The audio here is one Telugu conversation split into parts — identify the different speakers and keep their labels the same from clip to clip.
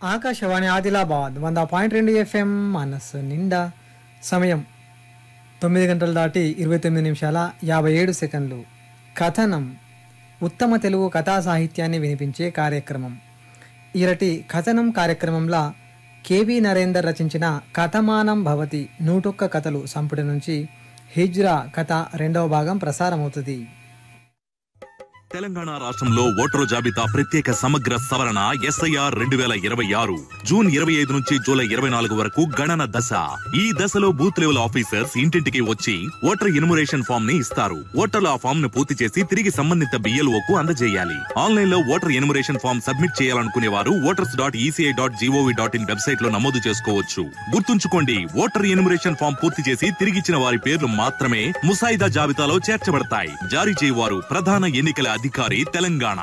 Speaker 1: ఆకాశవాణి ఆదిలాబాద్ వంద పాయింట్ రెండు ఎఫ్ఎం మనస్సు నిండా సమయం తొమ్మిది గంటలు దాటి ఇరవై తొమ్మిది నిమిషాల యాభై ఏడు సెకండ్లు కథనం ఉత్తమ తెలుగు కథా సాహిత్యాన్ని వినిపించే కార్యక్రమం ఈరటి కథనం కార్యక్రమంలో కేవి నరేందర్ రచించిన కథమానం భవతి నూటొక్క కథలు సంపుటి నుంచి హిజ్రా కథ రెండవ భాగం ప్రసారమవుతుంది
Speaker 2: తెలంగాణ రాష్ట్రంలో ఓటరు జాబితా ప్రత్యేక సమగ్ర సవరణ ఎస్ఐఆర్ రెండు వేల ఇరవై ఆరు జూన్ ఇరవై ఐదు నుంచి జూలై ఇరవై నాలుగు వరకు గణన దశ ఈ దశలో బూత్ లెవెల్ ఆఫీసర్స్ ఇంటింటికి వచ్చి ఓటర్ ఇన్మురేషన్ ఫామ్ ని ఇస్తారు ఓటర్లు ఆ ఫామ్ ను పూర్తి చేసి తిరిగి సంబంధిత బిఎల్ఓ కు అందజేయాలి ఆన్లైన్ లో ఓటర్ ఇన్మురేషన్ ఫామ్ సబ్మిట్ చేయాలనుకునే వారు voters dot ECI dot G O V dot in website లో నమోదు చేసుకోవచ్చు గుర్తుంచుకోండి ఓటర్ ఇన్మురేషన్ ఫామ్ పూర్తి చేసి తిరిగిచ్చిన వారి పేర్లు మాత్రమే ముసాయిదా జాబితాలో చేర్చబడతాయి జారీ చేయవారు ప్రధాన ఎన్నికల అధికారి తెలంగాణ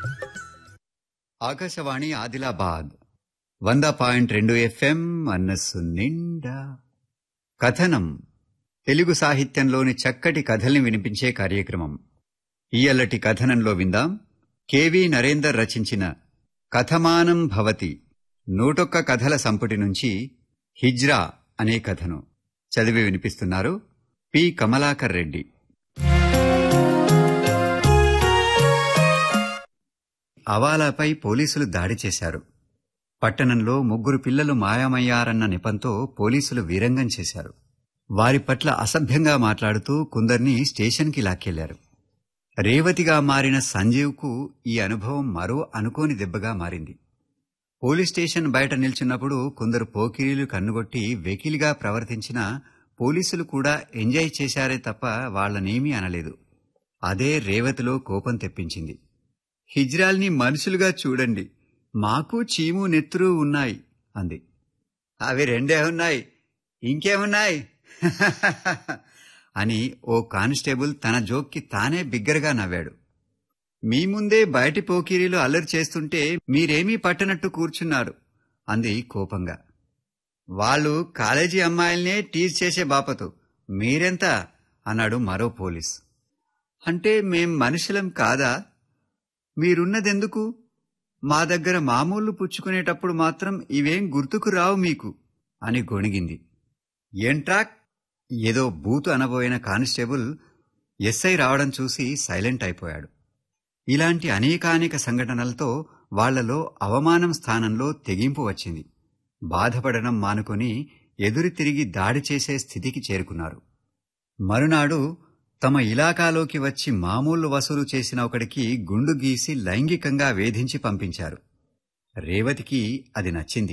Speaker 3: ఆకాశవాణి ఆదిలాబాద్ వంద పాయింట్ రెండు ఎఫ్ఎం మనస్సు నిండా కథనం తెలుగు సాహిత్యంలోని చక్కటి కథల్ని వినిపించే కార్యక్రమం ఇయ్యల్లటి కథనంలో విందాం కెవి నరేందర్ రచించిన కథమానం భవతి నూటొక్క కథల సంపుటి నుంచి హిజ్రా అనే కథను చదివి వినిపిస్తున్నారు పి కమలాకర్ రెడ్డి అవాలాపై పోలీసులు దాడి చేశారు పట్టణంలో ముగ్గురు పిల్లలు మాయమయ్యారన్న నెపంతో పోలీసులు వీరంగం చేశారు వారి పట్ల అసభ్యంగా మాట్లాడుతూ కొందరిని స్టేషన్కి లాక్కెళ్లారు రేవతిగా మారిన సంజీవ్కు ఈ అనుభవం మరో అనుకోని దెబ్బగా మారింది పోలీస్ స్టేషన్ బయట నిల్చున్నప్పుడు కొందరు పోకిరీలు కన్నుగొట్టి వెకిలిగా ప్రవర్తించినా పోలీసులు కూడా ఎంజాయ్ చేశారే తప్ప వాళ్లనేమీ అనలేదు అదే రేవతిలో కోపం తెప్పించింది హిజ్రాల్ని మనుషులుగా చూడండి మాకు చీము నెత్తురు ఉన్నాయి అంది అవి రెండే ఉన్నాయి ఇంకేమున్నాయి అని ఓ కానిస్టేబుల్ తన జోక్కి తానే బిగ్గరగా నవ్వాడు మీ ముందే బయటి పోకిరీలు అల్లరి చేస్తుంటే మీరేమీ పట్టనట్టు కూర్చున్నారు అంది కోపంగా వాళ్ళు కాలేజీ అమ్మాయిల్నే టీజ్ చేసే బాపతు మీరెంత అన్నాడు మరో పోలీస్ అంటే మేం మనుషులం కాదా మీరున్నదెందుకు మా దగ్గర మామూలు పుచ్చుకునేటప్పుడు మాత్రం ఇవేం గుర్తుకు రావు మీకు అని గొణిగింది ఏంట్రా ఏదో బూతు అనబోయిన కానిస్టేబుల్ ఎస్ఐ రావడం చూసి సైలెంట్ అయిపోయాడు ఇలాంటి అనేకానేక సంఘటనలతో వాళ్లలో అవమానం స్థానంలో తెగింపు వచ్చింది బాధపడడం మానుకొని ఎదురు తిరిగి దాడి చేసే స్థితికి చేరుకున్నారు మరునాడు తమ ఇలాకాలోకి వచ్చి మామూలు వసూలు చేసిన ఒకడికి గుండు గీసి లైంగికంగా వేధించి పంపించారు రేవతికి అది నచ్చింది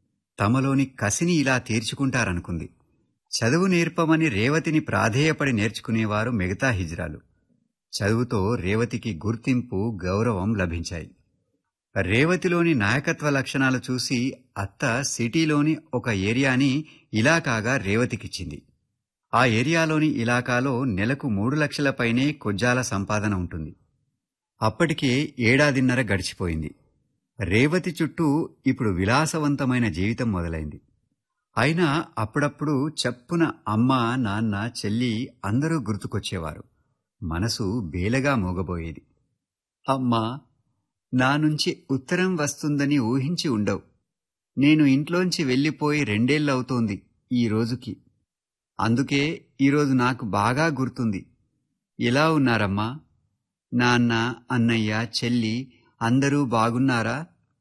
Speaker 3: తమలోని కసిని ఇలా తీర్చుకుంటారనుకుంది చదువు నేర్పమని రేవతిని ప్రాధేయపడి నేర్చుకునేవారు మిగతా హిజ్రాలు చదువుతో రేవతికి గుర్తింపు గౌరవం లభించాయి రేవతిలోని నాయకత్వ లక్షణాలు చూసి అత్త సిటీలోని ఒక ఏరియాని ఇలాకాగా రేవతికిచ్చింది ఆ ఏరియాలోని ఇలాకాలో నెలకు మూడు లక్షల పైనే కొజ్జాల సంపాదన ఉంటుంది అప్పటికే ఏడాదిన్నర గడిచిపోయింది రేవతి చుట్టూ ఇప్పుడు విలాసవంతమైన జీవితం మొదలైంది అయినా అప్పుడప్పుడు చప్పున అమ్మ నాన్న చెల్లి అందరూ గుర్తుకొచ్చేవారు మనసు బేలగా మోగబోయేది అమ్మా నా నుంచి ఉత్తరం వస్తుందని ఊహించి ఉండవు నేను ఇంట్లోంచి వెళ్ళిపోయి రెండేళ్లవుతోంది ఈ రోజుకి అందుకే ఈరోజు నాకు బాగా గుర్తుంది ఎలా ఉన్నారమ్మా నాన్న అన్నయ్య చెల్లి అందరూ బాగున్నారా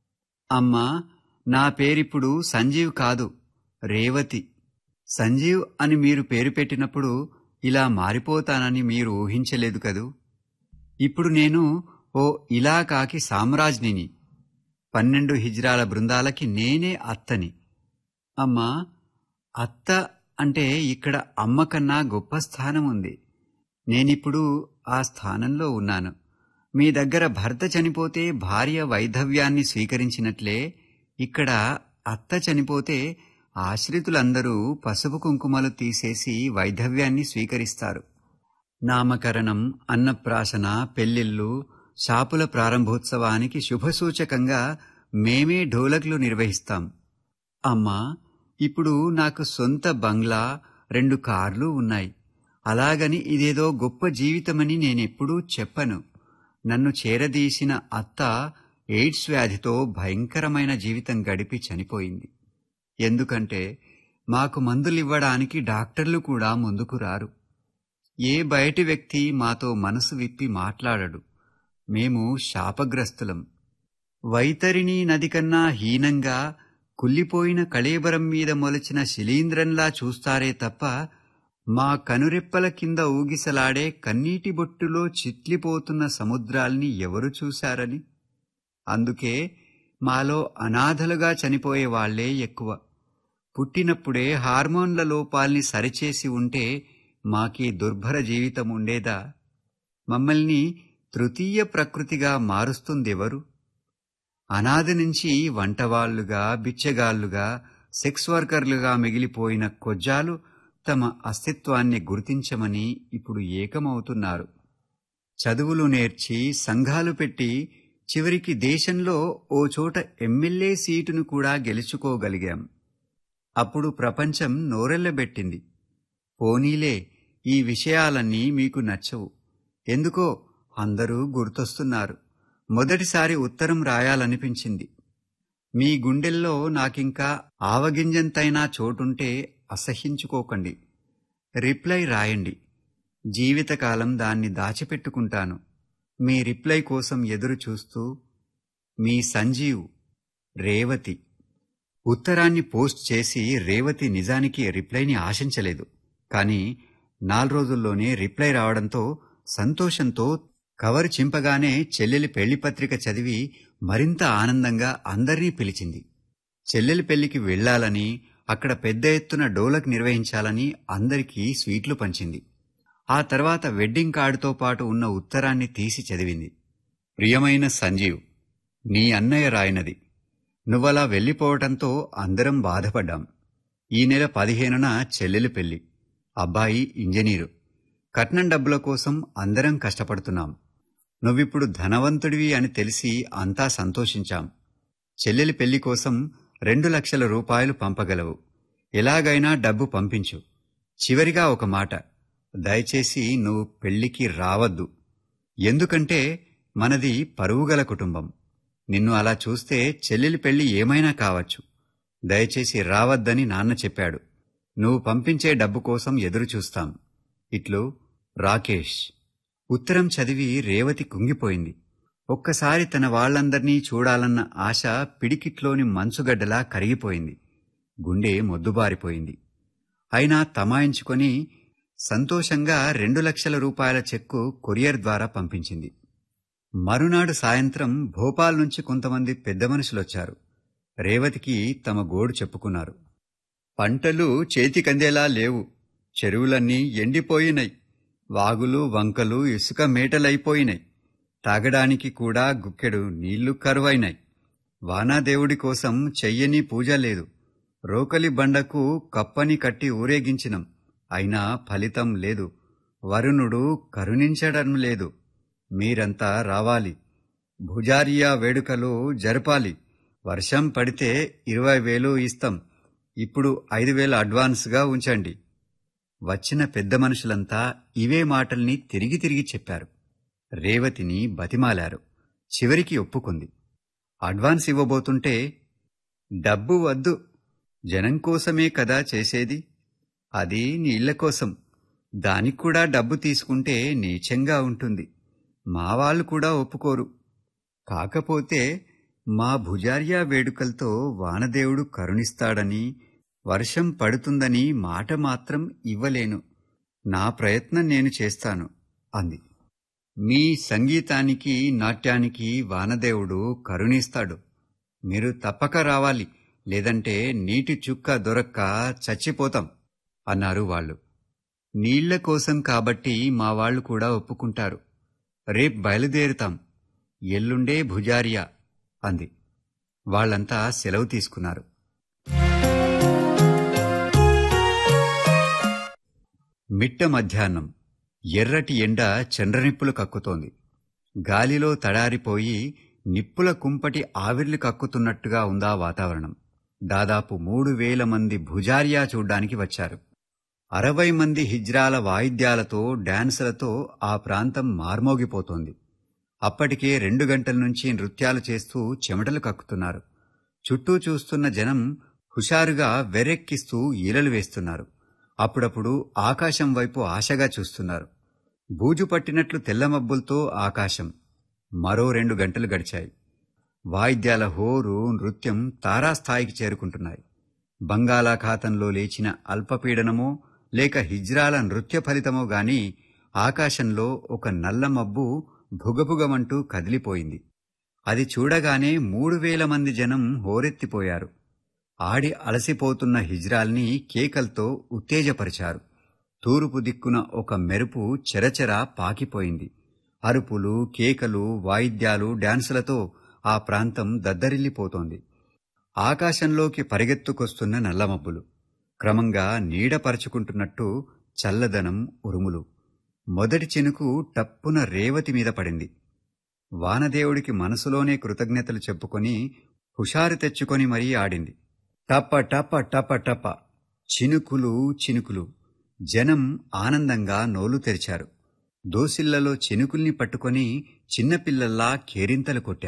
Speaker 3: అమ్మా నా పేరిప్పుడు సంజీవ్ కాదు రేవతి సంజీవ్ అని మీరు పేరు పెట్టినప్పుడు ఇలా మారిపోతానని మీరు ఊహించలేదు కదూ ఇప్పుడు నేను ఓ ఇలాకాకి సామ్రాజ్ఞిని పన్నెండు హిజ్రాల బృందాలకి నేనే అత్తని అమ్మా అత్త అంటే ఇక్కడ అమ్మ కన్నా గొప్ప స్థానం ఉంది నేనిప్పుడు ఆ స్థానంలో ఉన్నాను మీ దగ్గర భర్త చనిపోతే భార్య వైధవ్యాన్ని స్వీకరించినట్లే ఇక్కడ అత్త చనిపోతే ఆశ్రితులందరూ పసుపు కుంకుమలు తీసేసి వైధవ్యాన్ని స్వీకరిస్తారు నామకరణం అన్నప్రాసన పెళ్లిళ్ళు షాపుల ప్రారంభోత్సవానికి శుభసూచకంగా మేమే ఢోలకులు నిర్వహిస్తాం అమ్మా ఇప్పుడు నాకు సొంత బంగ్లా రెండు కార్లు ఉన్నాయి అలాగని ఇదేదో గొప్ప జీవితమని నేనెప్పుడూ చెప్పను నన్ను చేరదీసిన అత్త ఎయిడ్స్ వ్యాధితో భయంకరమైన జీవితం గడిపి చనిపోయింది ఎందుకంటే మాకు మందులివ్వడానికి డాక్టర్లు కూడా ముందుకు రారు ఏ బయటి వ్యక్తి మాతో మనసు విప్పి మాట్లాడడు మేము శాపగ్రస్తులం వైతరిణీ నది కన్నా హీనంగా కుల్లిపోయిన కళేబరం మీద మొలిచిన శిలీంద్రంలా చూస్తారే తప్ప మా కనురెప్పల కింద ఊగిసలాడే కన్నీటి బొట్టులో చిట్లిపోతున్న సముద్రాల్ని ఎవరు చూశారని అందుకే మాలో అనాథలుగా చనిపోయే వాళ్లే ఎక్కువ పుట్టినప్పుడే హార్మోన్ల లోపాల్ని సరిచేసి ఉంటే మాకీ దుర్భర జీవితం ఉండేదా మమ్మల్ని తృతీయ ప్రకృతిగా మారుస్తుందెవరు అనాది నుంచి వంటవాళ్లుగా బిచ్చగాళ్లుగా సెక్స్ వర్కర్లుగా మిగిలిపోయిన కొజ్జాలు తమ అస్తిత్వాన్ని గుర్తించమని ఇప్పుడు ఏకమవుతున్నారు చదువులు నేర్చి సంఘాలు పెట్టి చివరికి దేశంలో ఓ చోట ఎమ్మెల్యే సీటును కూడా గెలుచుకోగలిగాం అప్పుడు ప్రపంచం నోరెళ్లబెట్టింది పోనీలే ఈ విషయాలన్నీ మీకు నచ్చవు ఎందుకో అందరూ గుర్తొస్తున్నారు మొదటిసారి ఉత్తరం రాయాలనిపించింది మీ గుండెల్లో నాకింకా ఆవగింజంతైనా చోటుంటే అసహ్యించుకోకండి రిప్లై రాయండి జీవితకాలం దాన్ని దాచిపెట్టుకుంటాను మీ రిప్లై కోసం ఎదురు చూస్తూ మీ సంజీవ్ రేవతి ఉత్తరాన్ని పోస్ట్ చేసి రేవతి నిజానికి రిప్లైని ఆశించలేదు కానీ నాలుగు రోజుల్లోనే రిప్లై రావడంతో సంతోషంతో కవర్ చింపగానే చెల్లెలి పెళ్లి పత్రిక చదివి మరింత ఆనందంగా అందర్నీ పిలిచింది చెల్లెలి పెళ్లికి వెళ్లాలని అక్కడ పెద్ద ఎత్తున డోలక్ నిర్వహించాలని అందరికీ స్వీట్లు పంచింది ఆ తర్వాత వెడ్డింగ్ కార్డుతో పాటు ఉన్న ఉత్తరాన్ని తీసి చదివింది ప్రియమైన సంజీవ్ నీ అన్నయ్య రాయినది నువ్వలా వెళ్ళిపోవటంతో అందరం బాధపడ్డాం ఈ నెల పదిహేనున చెల్లెలి పెళ్లి అబ్బాయి ఇంజనీరు కట్నం డబ్బుల కోసం అందరం కష్టపడుతున్నాం నువ్విప్పుడు ధనవంతుడివి అని తెలిసి అంతా సంతోషించాం చెల్లెలి పెళ్లి కోసం రెండు లక్షల రూపాయలు పంపగలవు ఎలాగైనా డబ్బు పంపించు చివరిగా ఒక మాట దయచేసి నువ్వు పెళ్లికి రావద్దు ఎందుకంటే మనది పరువుగల కుటుంబం నిన్ను అలా చూస్తే చెల్లెలి పెళ్లి ఏమైనా కావచ్చు దయచేసి రావద్దని నాన్న చెప్పాడు నువ్వు పంపించే డబ్బు కోసం ఎదురు చూస్తాం ఇట్లు రాకేష్ ఉత్తరం చదివి రేవతి కుంగిపోయింది ఒక్కసారి తన వాళ్లందర్నీ చూడాలన్న ఆశ పిడికిట్లోని మంచుగడ్డలా కరిగిపోయింది గుండె మొద్దుబారిపోయింది అయినా తమాయించుకొని సంతోషంగా రెండు లక్షల రూపాయల చెక్కు కొరియర్ ద్వారా పంపించింది మరునాడు సాయంత్రం భోపాల్ నుంచి కొంతమంది పెద్ద మనుషులొచ్చారు రేవతికి తమ గోడు చెప్పుకున్నారు పంటలు చేతికందేలా లేవు చెరువులన్నీ ఎండిపోయినాయి వాగులు వంకలు ఇసుక మేటలైపోయినాయి తాగడానికి కూడా గుక్కెడు నీళ్లు కరువైనాయి వానాదేవుడి కోసం చెయ్యని పూజ లేదు రోకలి బండకు కప్పని కట్టి ఊరేగించినం అయినా ఫలితం లేదు వరుణుడు కరుణించడం లేదు మీరంతా రావాలి భుజారియా వేడుకలు జరపాలి వర్షం పడితే ఇరవై వేలు ఇస్తాం ఇప్పుడు ఐదు వేలు అడ్వాన్స్గా ఉంచండి వచ్చిన పెద్ద మనుషులంతా ఇవే మాటల్ని తిరిగి తిరిగి చెప్పారు రేవతిని బతిమాలారు చివరికి ఒప్పుకుంది అడ్వాన్స్ ఇవ్వబోతుంటే డబ్బు వద్దు జనం కోసమే కదా చేసేది అది నీళ్ల కోసం దానికి కూడా డబ్బు తీసుకుంటే నీచంగా ఉంటుంది మా వాళ్ళు కూడా ఒప్పుకోరు కాకపోతే మా భుజార్యా వేడుకలతో వానదేవుడు కరుణిస్తాడని వర్షం పడుతుందని మాట మాత్రం ఇవ్వలేను నా ప్రయత్నం నేను చేస్తాను అంది మీ సంగీతానికి నాట్యానికి వానదేవుడు కరుణిస్తాడు మీరు తప్పక రావాలి లేదంటే నీటి చుక్క దొరక్క చచ్చిపోతాం అన్నారు వాళ్ళు నీళ్ల కోసం కాబట్టి మా వాళ్ళు కూడా ఒప్పుకుంటారు రేపు బయలుదేరుతాం ఎల్లుండే భుజారియా అంది వాళ్ళంతా సెలవు తీసుకున్నారు మిట్ట మధ్యాహ్నం ఎర్రటి ఎండ చండ్రనిప్పులు కక్కుతోంది గాలిలో తడారిపోయి నిప్పుల కుంపటి ఆవిర్లు కక్కుతున్నట్టుగా ఉందా వాతావరణం దాదాపు మూడు వేల మంది భుజారియా చూడ్డానికి వచ్చారు అరవై మంది హిజ్రాల వాయిద్యాలతో డాన్సులతో ఆ ప్రాంతం మార్మోగిపోతోంది అప్పటికే రెండు గంటల నుంచి నృత్యాలు చేస్తూ చెమటలు కక్కుతున్నారు చుట్టూ చూస్తున్న జనం హుషారుగా వెర్రెక్కిస్తూ ఈలలు వేస్తున్నారు అప్పుడప్పుడు ఆకాశం వైపు ఆశగా చూస్తున్నారు బూజు పట్టినట్లు తెల్లమబ్బులతో ఆకాశం మరో రెండు గంటలు గడిచాయి వాయిద్యాల హోరు నృత్యం తారాస్థాయికి చేరుకుంటున్నాయి బంగాళాఖాతంలో లేచిన అల్పపీడనమో లేక హిజ్రాల నృత్య ఫలితమో గాని ఆకాశంలో ఒక నల్ల మబ్బు భుగభుగమంటూ కదిలిపోయింది అది చూడగానే మూడు వేల మంది జనం హోరెత్తిపోయారు ఆడి అలసిపోతున్న హిజ్రాల్ని కేకల్తో ఉత్తేజపరిచారు తూర్పు దిక్కున ఒక మెరుపు చెరచెర పాకిపోయింది అరుపులు కేకలు వాయిద్యాలు డాన్సులతో ఆ ప్రాంతం దద్దరిల్లిపోతోంది ఆకాశంలోకి పరిగెత్తుకొస్తున్న నల్లమబ్బులు క్రమంగా నీడపరుచుకుంటున్నట్టు చల్లదనం ఉరుములు మొదటి చినుకు టప్పున రేవతి మీద పడింది వానదేవుడికి మనసులోనే కృతజ్ఞతలు చెప్పుకొని హుషారు తెచ్చుకొని మరీ ఆడింది టప టప టప టప చినుకులు చినుకులు జనం ఆనందంగా నోలు తెరిచారు దోసిళ్లలో చినుకుల్ని పట్టుకొని చిన్నపిల్లల్లా కేరింతలు కొట్టారు